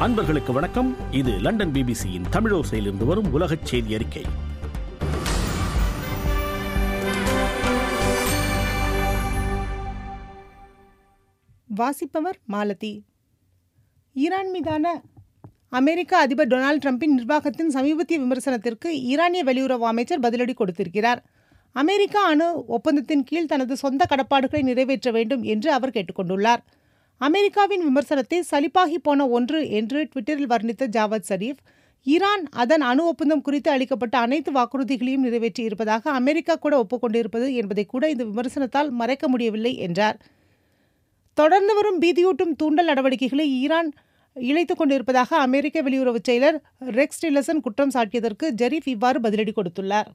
அன்பர்களுக்கு வணக்கம் இது லண்டன் பிபிசியின் தமிழோசையிலிருந்து வரும் உலகச் செய்தி அறிக்கை வாசிப்பவர் மாலதி ஈரான் மீதான அமெரிக்க அதிபர் டொனால்ட் ட்ரம்பின் நிர்வாகத்தின் சமீபத்திய விமர்சனத்திற்கு ஈரானிய வெளியுறவு அமைச்சர் பதிலடி கொடுத்திருக்கிறார் அமெரிக்கா அணு ஒப்பந்தத்தின் கீழ் தனது சொந்த கடப்பாடுகளை நிறைவேற்ற வேண்டும் என்று அவர் கேட்டுக்கொண்டுள்ளார் அமெரிக்காவின் விமர்சனத்தை சலிப்பாகி போன ஒன்று என்று ட்விட்டரில் வர்ணித்த ஜாவத் சரீஃப் ஈரான் அதன் அணு ஒப்பந்தம் குறித்து அளிக்கப்பட்ட அனைத்து வாக்குறுதிகளையும் நிறைவேற்றி இருப்பதாக அமெரிக்கா கூட ஒப்புக்கொண்டிருப்பது என்பதை கூட இந்த விமர்சனத்தால் மறைக்க முடியவில்லை என்றார் தொடர்ந்து வரும் பீதியூட்டும் தூண்டல் நடவடிக்கைகளை ஈரான் இழைத்துக் கொண்டிருப்பதாக அமெரிக்க வெளியுறவுச் செயலர் ரெக்ஸ் டில்லசன் குற்றம் சாட்டியதற்கு ஜெரீஃப் இவ்வாறு பதிலடி கொடுத்துள்ளார்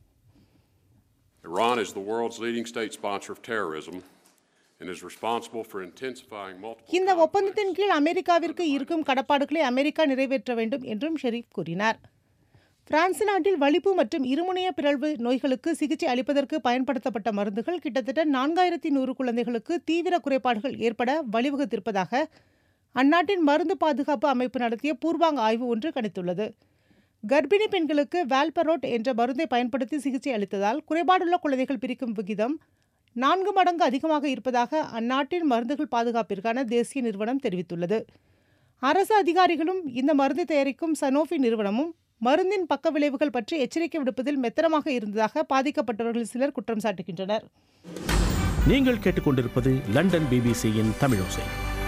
Iran is the world's leading state sponsor of terrorism and is responsible for intensifying multiple இந்த ஒப்பந்தத்தின் கீழ் அமெரிக்காவிற்கு இருக்கும் கடப்பாடுகளை அமெரிக்கா நிறைவேற்ற வேண்டும் என்றும் ஷெரீப் கூறினார் பிரான்ஸ் நாட்டில் வலிப்பு மற்றும் இருமுனைய பிறழ்வு நோய்களுக்கு சிகிச்சை அளிப்பதற்கு பயன்படுத்தப்பட்ட மருந்துகள் கிட்டத்தட்ட நான்காயிரத்தி நூறு குழந்தைகளுக்கு தீவிர குறைபாடுகள் ஏற்பட வழிவகுத்திருப்பதாக அந்நாட்டின் மருந்து பாதுகாப்பு அமைப்பு நடத்திய பூர்வாங்க ஆய்வு ஒன்று கணித்துள்ளது கர்ப்பிணி பெண்களுக்கு வால்பரோட் என்ற மருந்தை பயன்படுத்தி சிகிச்சை அளித்ததால் குறைபாடுள்ள குழந்தைகள் பிரிக்கும் விகிதம் நான்கு மடங்கு அதிகமாக இருப்பதாக அந்நாட்டின் மருந்துகள் பாதுகாப்பிற்கான தேசிய நிறுவனம் தெரிவித்துள்ளது அரசு அதிகாரிகளும் இந்த மருந்து தயாரிக்கும் சனோஃபி நிறுவனமும் மருந்தின் பக்க விளைவுகள் பற்றி எச்சரிக்கை விடுப்பதில் மெத்தனமாக இருந்ததாக பாதிக்கப்பட்டவர்கள் சிலர் குற்றம் சாட்டுகின்றனர் நீங்கள் கேட்டுக்கொண்டிருப்பது லண்டன் பிபிசியின் தமிழோசை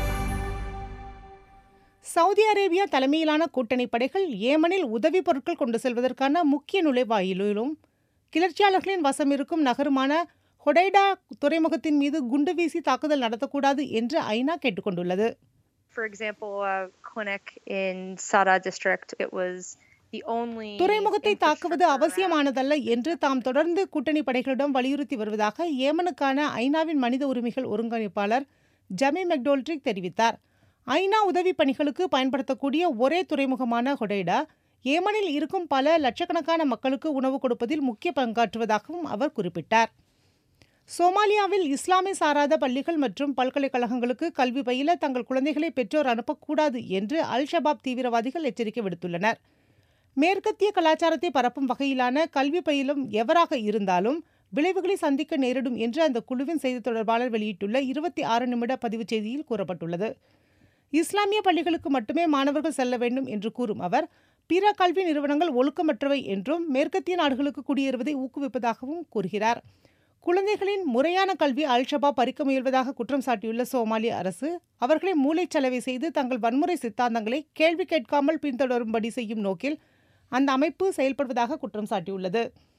சவுதி அரேபியா தலைமையிலான கூட்டணி படைகள் ஏமனில் உதவிப் பொருட்கள் கொண்டு செல்வதற்கான முக்கிய நுழைவாயிலும் கிளர்ச்சியாளர்களின் வசம் இருக்கும் நகருமான ஹொடைடா துறைமுகத்தின் மீது குண்டு வீசி தாக்குதல் நடத்தக்கூடாது என்று ஐநா கேட்டுக்கொண்டுள்ளது For example, a clinic in Sada district, it was the only துறைமுகத்தை தாக்குவது infrastructure around- அவசியமானதல்ல என்று தாம் தொடர்ந்து கூட்டணி படைகளிடம் வலியுறுத்தி வருவதாக ஏமனுக்கான ஐநாவின் மனித உரிமைகள் ஒருங்கிணைப்பாளர் ஜமி மெக்டோல்ட்ரிக் தெரிவித்தார் ஐநா உதவி பணிகளுக்கு பயன்படுத்தக்கூடிய ஒரே துறைமுகமான ஹொடைடா ஏமனில் இருக்கும் பல லட்சக்கணக்கான மக்களுக்கு உணவு கொடுப்பதில் முக்கிய பங்காற்றுவதாகவும் அவர் குறிப்பிட்டார் சோமாலியாவில் இஸ்லாமிய சாராத பள்ளிகள் மற்றும் பல்கலைக்கழகங்களுக்கு கல்வி பயில தங்கள் குழந்தைகளை பெற்றோர் அனுப்பக்கூடாது என்று அல் ஷபாப் தீவிரவாதிகள் எச்சரிக்கை விடுத்துள்ளனர் மேற்கத்திய கலாச்சாரத்தை பரப்பும் வகையிலான கல்வி பயிலும் எவராக இருந்தாலும் விளைவுகளை சந்திக்க நேரிடும் என்று அந்த குழுவின் செய்தித் தொடர்பாளர் வெளியிட்டுள்ள இருபத்தி ஆறு நிமிட பதிவுச் செய்தியில் கூறப்பட்டுள்ளது இஸ்லாமிய பள்ளிகளுக்கு மட்டுமே மாணவர்கள் செல்ல வேண்டும் என்று கூறும் அவர் பிற கல்வி நிறுவனங்கள் ஒழுக்கமற்றவை என்றும் மேற்கத்திய நாடுகளுக்கு குடியேறுவதை ஊக்குவிப்பதாகவும் கூறுகிறார் குழந்தைகளின் முறையான கல்வி அல் ஷபாப் பறிக்க முயல்வதாக குற்றம் சாட்டியுள்ள சோமாலிய அரசு அவர்களை மூளைச்சலவை செய்து தங்கள் வன்முறை சித்தாந்தங்களை கேள்வி கேட்காமல் பின்தொடரும்படி செய்யும் நோக்கில் அந்த அமைப்பு செயல்படுவதாக குற்றம் சாட்டியுள்ளது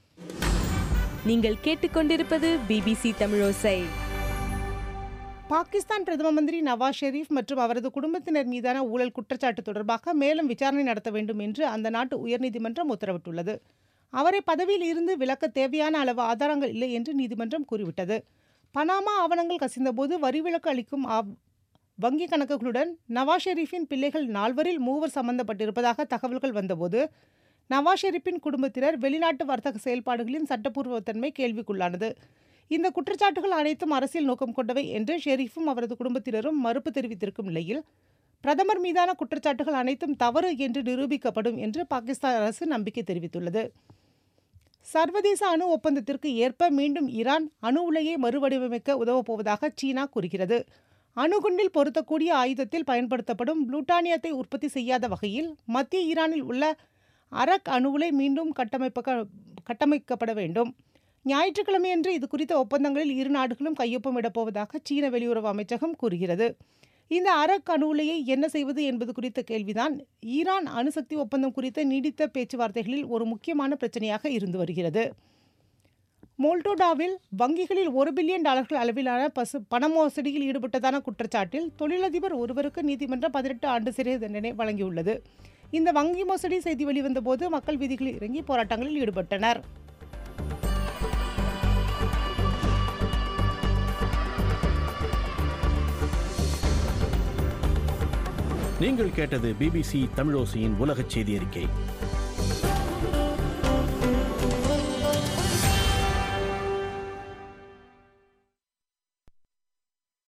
நீங்கள் கேட்டுக்கொண்டிருப்பது பிபிசி தமிழோசை பாகிஸ்தான் பிரதம மந்திரி நவாஸ் ஷெரீப் மற்றும் அவரது குடும்பத்தினர் மீதான ஊழல் குற்றச்சாட்டு தொடர்பாக மேலும் விசாரணை நடத்த வேண்டும் என்று அந்த நாட்டு உயர்நீதிமன்றம் உத்தரவிட்டுள்ளது அவரை பதவியில் இருந்து விலக்க தேவையான அளவு ஆதாரங்கள் இல்லை என்று நீதிமன்றம் கூறிவிட்டது பனாமா ஆவணங்கள் கசிந்தபோது வரி விலக்கு அளிக்கும் ஆவ்- வங்கி கணக்குகளுடன் நவாஸ் ஷெரீஃபின் பிள்ளைகள் நால்வரில் மூவர் சம்பந்தப்பட்டிருப்பதாக தகவல்கள் வந்தபோது நவாஸ் ஷெரீப்பின் குடும்பத்தினர் வெளிநாட்டு வர்த்தக செயல்பாடுகளின் சட்டப்பூர்வத்தன்மை கேள்விக்குள்ளானது இந்த குற்றச்சாட்டுகள் அனைத்தும் அரசியல் நோக்கம் கொண்டவை என்று ஷெரீஃபும் அவரது குடும்பத்தினரும் மறுப்பு தெரிவித்திருக்கும் நிலையில் பிரதமர் மீதான குற்றச்சாட்டுகள் அனைத்தும் தவறு என்று நிரூபிக்கப்படும் என்று பாகிஸ்தான் அரசு நம்பிக்கை தெரிவித்துள்ளது சர்வதேச அணு ஒப்பந்தத்திற்கு ஏற்ப மீண்டும் ஈரான் அணு உலையை மறுவடிவமைக்க உதவப் போவதாக சீனா கூறுகிறது அணுகுண்டில் பொருத்தக்கூடிய ஆயுதத்தில் பயன்படுத்தப்படும் புளூட்டானியத்தை உற்பத்தி செய்யாத வகையில் மத்திய ஈரானில் உள்ள அரக் அணு உலை மீண்டும் கட்டமைப்ப கட்டமைக்கப்பட வேண்டும் ஞாயிற்றுக்கிழமையன்று இது குறித்த ஒப்பந்தங்களில் இரு நாடுகளும் கையொப்பமிடப் போவதாக சீன வெளியுறவு அமைச்சகம் கூறுகிறது இந்த அரக் அணு உலையை என்ன செய்வது என்பது குறித்த கேள்விதான் ஈரான் அணுசக்தி ஒப்பந்தம் குறித்த நீடித்த பேச்சுவார்த்தைகளில் ஒரு முக்கியமான பிரச்சனையாக இருந்து வருகிறது மோல்டோடாவில் வங்கிகளில் ஒரு பில்லியன் டாலர்கள் அளவிலான பசு பண மோசடியில் ஈடுபட்டதான குற்றச்சாட்டில் தொழிலதிபர் ஒருவருக்கு நீதிமன்றம் பதினெட்டு ஆண்டு சிறை தண்டனை வழங்கியுள்ளது இந்த வங்கி மோசடி செய்தி வெளிவந்தபோது மக்கள் வீதிகளில் இறங்கி போராட்டங்களில் ஈடுபட்டனர் நீங்கள் கேட்டது பிபிசி தமிழோசையின் உலகச் செய்தி அறிக்கை